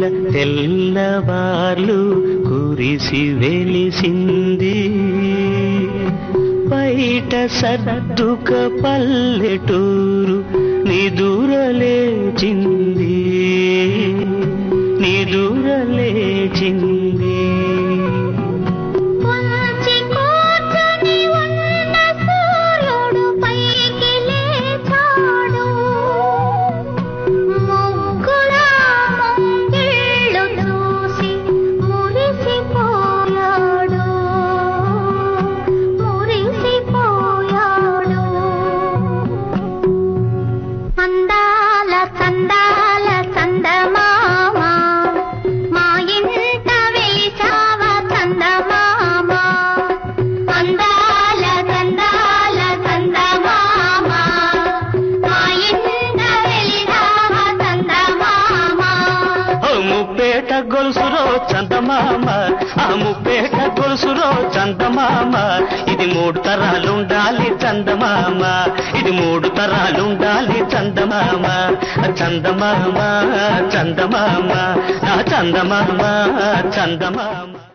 తెల్లవార్లు కురిసి వెలిసింది బయట సర్దుక పల్లెటూరు నిదురలేచింది నిదురలేచింది పొంచి కూర్చుని ఉన్న సూర్యుడు పైకి లేచాడు ముగ్గుల ముంగిళ్ళు చూసి మురిసిపోయాడు మురిసిపోయాడు అందాల చందాల చందమామ మా ఇంట వెలిసావ చందమామ అందాల చందాల చందమామ మా ఇంట వెలిసావ చందమామ ఓ ముప్పేట గొలుసురో చందమామ ఆ ముప్పేట గొలుసురో చందమామ ఇది మూడు తరాలుండాలి చందమామ ఇది మూడు తరాలుండాలి చందమామ చందమామ చందమామ నా చందమామ చందమామ